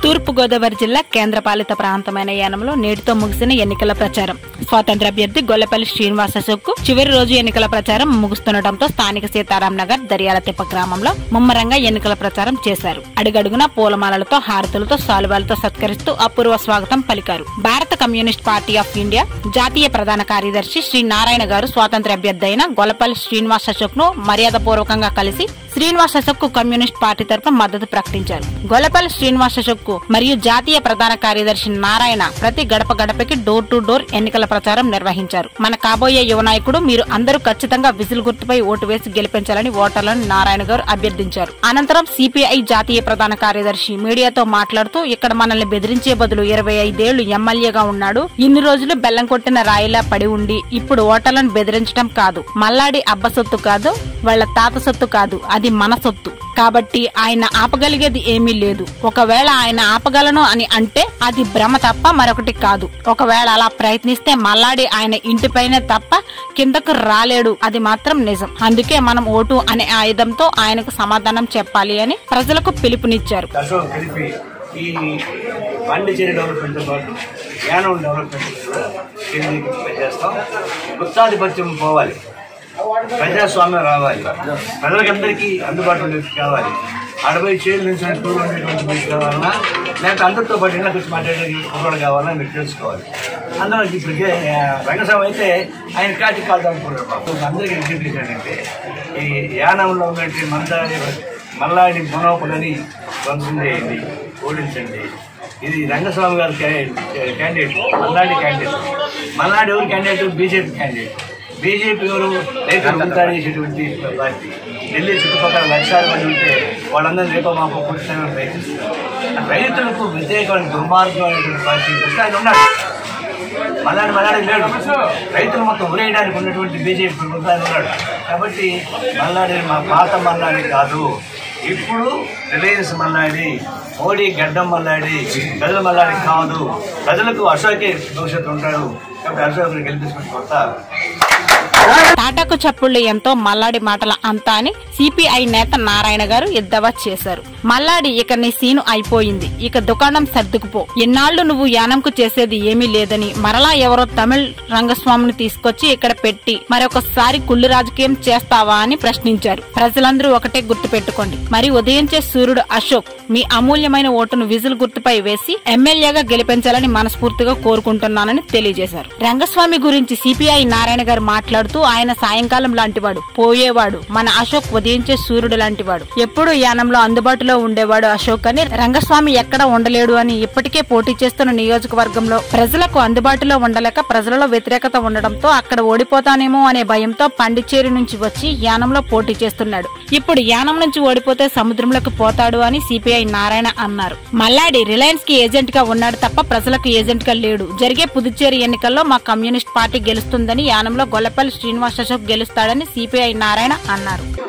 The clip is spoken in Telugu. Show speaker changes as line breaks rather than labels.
తూర్పు గోదావరి జిల్లా కేంద్రపాలిత ప్రాంతమైన యానంలో నేటితో ముగిసిన ఎన్నికల ప్రచారం స్వాతంత్ర అభ్యర్థి గొల్లపల్లి శ్రీనివాస సొక్కు చివరి రోజు ఎన్నికల ప్రచారం ముగుస్తుండటంతో స్థానిక సీతారాం నగర్ దర్యాలతిప్ప గ్రామంలో ముమ్మరంగా ఎన్నికల ప్రచారం చేశారు అడుగడుగున పూలమాలలతో హారతులతో సాలువాలతో సత్కరిస్తూ అపూర్వ స్వాగతం పలికారు భారత కమ్యూనిస్ట్ పార్టీ ఆఫ్ ఇండియా జాతీయ ప్రధాన కార్యదర్శి శ్రీ నారాయణ గారు స్వాతంత్ర అభ్యర్థి అయిన గొల్లపల్లి శ్రీనివాస అశోక్ ను మర్యాద పూర్వకంగా కలిసి శ్రీనివాస్ అశోక్ కు కమ్యూనిస్ట్ పార్టీ తరఫున మద్దతు ప్రకటించారు గొల్లపల్లి శ్రీనివాస్ అశోక్ కు మరియు జాతీయ ప్రధాన కార్యదర్శి నారాయణ ప్రతి గడప గడపకి డోర్ టు డోర్ ఎన్నికల ప్రచారం నిర్వహించారు మన కాబోయే యువ నాయకుడు మీరు అందరూ ఖచ్చితంగా విజిల్ గుర్తుపై ఓటు వేసి గెలిపించాలని ఓటర్లను నారాయణ గారు అభ్యర్థించారు అనంతరం సిపిఐ జాతీయ ప్రధాన కార్యదర్శి మీడియాతో మాట్లాడుతూ ఇక్కడ మనల్ని బెదిరించే బదులు ఇరవై ఐదేళ్లు ఎమ్మెల్యేగా ఉన్నాడు ఇన్ని రోజులు బెల్లం కొట్టిన రాయిలా పడి ఉండి ఇప్పుడు ఓటర్లను బెదిరించడం కాదు మల్లాడి అబ్బ సొత్తు కాదు వాళ్ళ తాత సొత్తు కాదు అది మన సొత్తు కాబట్టి ఆయన ఆపగలిగేది ఏమీ లేదు ఒకవేళ ఆయన ఆపగలను అని అంటే అది భ్రమ తప్ప మరొకటి కాదు ఒకవేళ అలా ప్రయత్నిస్తే మల్లాడి ఆయన ఇంటిపైనే తప్ప కిందకు రాలేడు అది మాత్రం నిజం అందుకే మనం ఓటు అనే ఆయుధంతో ఆయనకు సమాధానం చెప్పాలి అని ప్రజలకు పిలుపునిచ్చారు
అశోక్ కలిపి ఈ పాండిచేరి డెవలప్మెంట్తో పాటు యానం డెవలప్మెంట్ కూడా కేంద్రీకృతం చేస్తాం గుత్తాధిపత్యం పోవాలి ప్రజాస్వామ్యం రావాలి ప్రజలకందరికీ అందుబాటులోకి కావాలి అరవై చేలు నుంచి టూర్ ఉండేటువంటి మీకు కావాలన్నా లేకపోతే అందరితో పాటు ఇళ్ళకి వచ్చి మాట్లాడే కుర్రాడు కావాలన్నా మీరు తెలుసుకోవాలి అందులో ఇప్పటికే రంగస్వామి అయితే ఆయన కాటి కాదు అనుకున్నారు పాపం అందరికీ విజ్ఞప్తి ఏంటంటే ఈ యానంలో ఉన్నటువంటి మందారి మల్లాడి మనోపులని ధ్వంసం చేయండి ఓడించండి ఇది రంగస్వామి గారి క్యా- క్యాండిడేట్ మల్లాడి క్యాండిడేట్ మల్లాడి ఎవరు క్యాండిడేట్ బీజేపీ క్యాండిడేట్ బీజేపీ ఎవరు రైతులు ఉంటారు చేసేటువంటి పార్టీ ఢిల్లీ చుట్టుపక్కల లక్షాల మంది ఉంటే వాళ్ళందరూ రేపో మాపో పుట్టిన ప్రయత్నిస్తున్నారు రైతులకు వ్యతిరేకమైన దుర్మార్గమైనటువంటి పార్టీ వస్తే ఆయన ఉన్నాడు మల్లాడి మల్లాడి లేడు రైతులు మొత్తం ఉరేయడానికి ఉన్నటువంటి బీజేపీ ప్రభుత్వాన్ని ఉన్నాడు కాబట్టి మల్లాడి మా పాత మల్లాడి కాదు ఇప్పుడు రిలయన్స్ మల్లాడి మోడీ గడ్డం మల్లాడి ప్రజల మల్లాడి కాదు ప్రజలకు అశోకే భవిష్యత్తు ఉంటాడు కాబట్టి అశోకుని గెలిపించుకుని కొత్త
తాటాకు చప్పుళ్ళు ఎంతో మల్లాడి మాటల అంతా అని సిపిఐ నేత నారాయణ గారు ఎద్దవా చేశారు మల్లాడి ఇక నీ సీను అయిపోయింది ఇక దుకాణం సర్దుకుపో ఎన్నాళ్లు నువ్వు యానంకు చేసేది ఏమీ లేదని మరలా ఎవరో తమిళ్ రంగస్వామిని తీసుకొచ్చి ఇక్కడ పెట్టి మరొకసారి కుళ్ళు రాజకీయం చేస్తావా అని ప్రశ్నించారు ప్రజలందరూ ఒకటే గుర్తు పెట్టుకోండి మరి ఉదయించే సూర్యుడు అశోక్ మీ అమూల్యమైన ఓటును విజిల్ గుర్తుపై వేసి ఎమ్మెల్యేగా గెలిపించాలని మనస్ఫూర్తిగా కోరుకుంటున్నానని తెలియజేశారు రంగస్వామి గురించి సిపిఐ నారాయణ గారు మాట్లాడుతూ ఆయన సాయంకాలం లాంటివాడు పోయేవాడు మన అశోక్ ఉదయించే సూర్యుడు లాంటివాడు ఎప్పుడు యానంలో అందుబాటులో ఉండేవాడు అశోక్ అని రంగస్వామి ఎక్కడ ఉండలేడు అని ఇప్పటికే పోటీ చేస్తున్న నియోజకవర్గంలో ప్రజలకు అందుబాటులో ఉండలేక ప్రజలలో వ్యతిరేకత ఉండడంతో అక్కడ ఓడిపోతానేమో అనే భయంతో పాండిచ్చేరి నుంచి వచ్చి యానంలో పోటీ చేస్తున్నాడు ఇప్పుడు యానం నుంచి ఓడిపోతే సముద్రంలోకి పోతాడు అని సిపిఐ నారాయణ అన్నారు మల్లాడి రిలయన్స్ కి ఏజెంట్ గా ఉన్నాడు తప్ప ప్రజలకు ఏజెంట్ గా లేడు జరిగే పుదుచ్చేరి ఎన్నికల్లో మా కమ్యూనిస్ట్ పార్టీ గెలుస్తుందని యానంలో గొల్లపల్లి శ్రీనివాస్ అశోక్ గెలుస్తాడని సిపిఐ నారాయణ అన్నారు